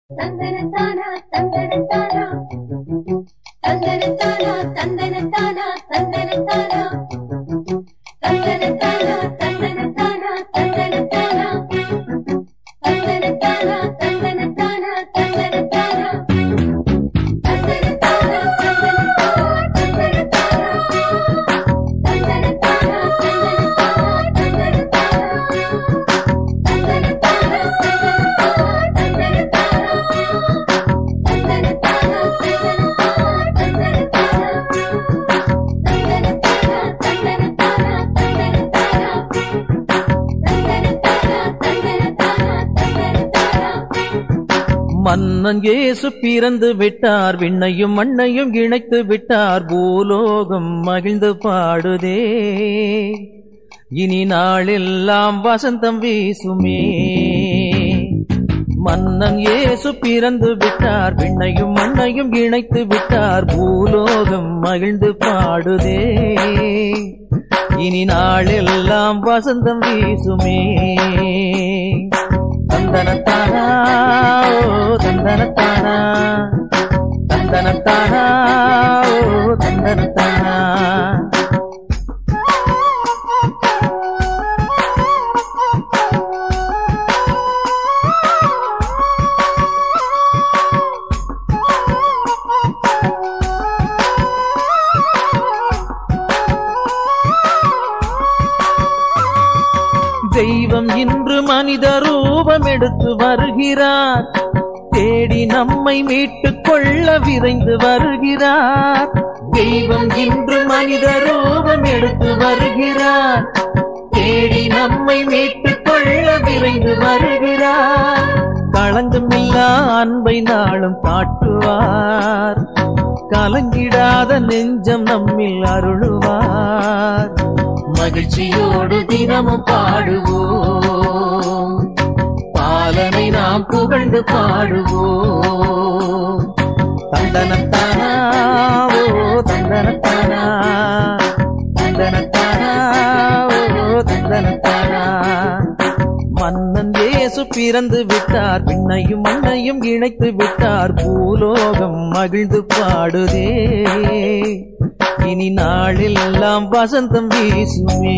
தந்தனத்தானா தந்தனத்தானா தந்தனத்தானா தந்தனத்தானா தந்தனத்தானா தந்தனத்தானா தந்தனத்தானா தந்தனத்தானா தந்தனத்தானா தந்தனத்தானா தந்தனத்தானா தந்தனத்தானா தந்தனத்தானா தந்தனத்தானா மன்னன் இயேசு பிறந்து விட்டார் விண்ணையும் மண்ணையும் இணைத்து விட்டார் பூலோகம் மகிழ்ந்து பாடுதே இனி நாளெல்லாம் வசந்தம் வீசுமே மன்னன் இயேசு பிறந்து விட்டார் விண்ணையும் மண்ணையும் இணைத்து விட்டார் பூலோகம் மகிழ்ந்து பாடுதே இனி நாளெல்லாம் வசந்தம் வீசுமே தந்தனத்தானா ஓ தந்தனத்தானா தந்தனத்தானா ஓ தந்தனத்தானா தெய்வம் இன்று மனித ரூபம் எடுத்து வருகிறார் தேடி நம்மை மீட்டுக் கொள்ள விரைந்து வருகிறார் தெய்வம் இன்று மனித ரூபம் எடுத்து வருகிறார் தேடி நம்மை மீட்டுக் கொள்ள விரைந்து வருகிறார் களங்கமில்லா அன்பை நாளும் காட்டுவார் கலங்கிடாத நெஞ்சம் நம்மில் அருளுவார் மகிழ்ச்சியோடு தினமும் பாடுவோம் பாலனை நாம் புகழ்ந்து பாடுவோம் தந்தனத்தானா ஓ தந்தனத்தானா தந்தனத்தானா ஓ தந்தனத்தானா மன்னன் இயேசு பிறந்து விட்டார் விண்ணையும் மண்ணையும் இணைத்து விட்டார் பூலோகம் மகிழ்ந்து பாடுதே இனி நாளெல்லாம் வசந்தம் வீசுமே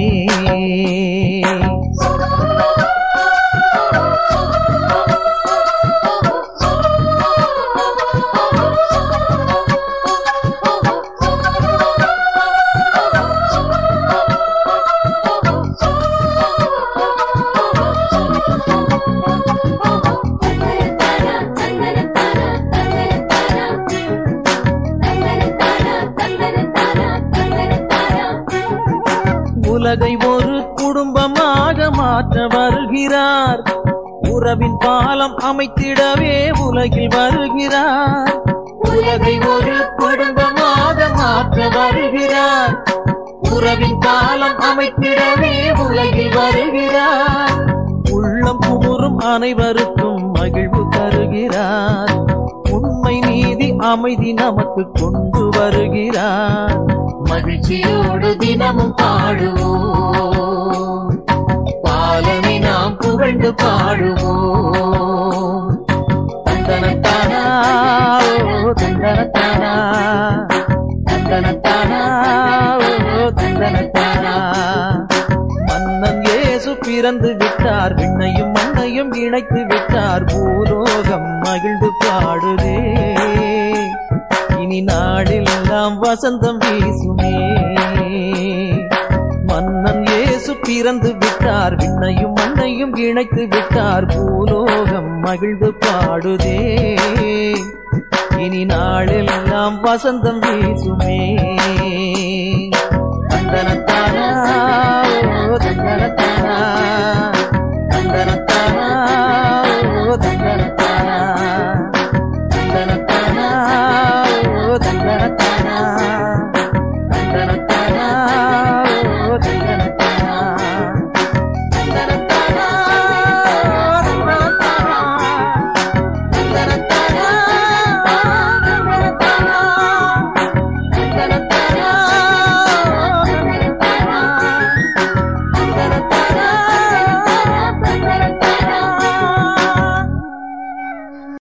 உலகை ஒரு குடும்பமாக மாற்ற வருகிறார் உறவின் பாலம் அமைத்திடவே உலகில் வருகிறார் உலகை ஒரு குடும்பமாக மாற்ற வருகிறார் உறவின் பாலம் அமைத்திடவே உலகில் வருகிறார் உள்ளம் குமுறும் அனைவருக்கும் மகிழ்வு தருகிறார் உண்மை நீதி அமைதி நமக்கு கொண்டு வருகிறார் மகிழ்ச்சியோடு தினமும் பாடுவோம் பாலனை நாம் புகழ்ந்து பாடுவோம் தந்தனத்தானா ஓ தந்தனத்தானா தந்தனத்தானா ஓ தந்தனத்தானா மன்னன் இயேசு பிறந்து விட்டார் விண்ணையும் மண்ணையும் இணைத்து விட்டார் பூலோகம் மகிழ்ந்து பாடுதே இனி நாடெல்லாம் வசந்தம் வீசுமே மன்னன் இயேசு பிறந்து விட்டார் விண்ணையும் மண்ணையும் இணைத்து விட்டார் பூலோகம் மகிழ்ந்து பாடுதே இனி நாளெல்லாம் வசந்தம் வீசுமே தந்தன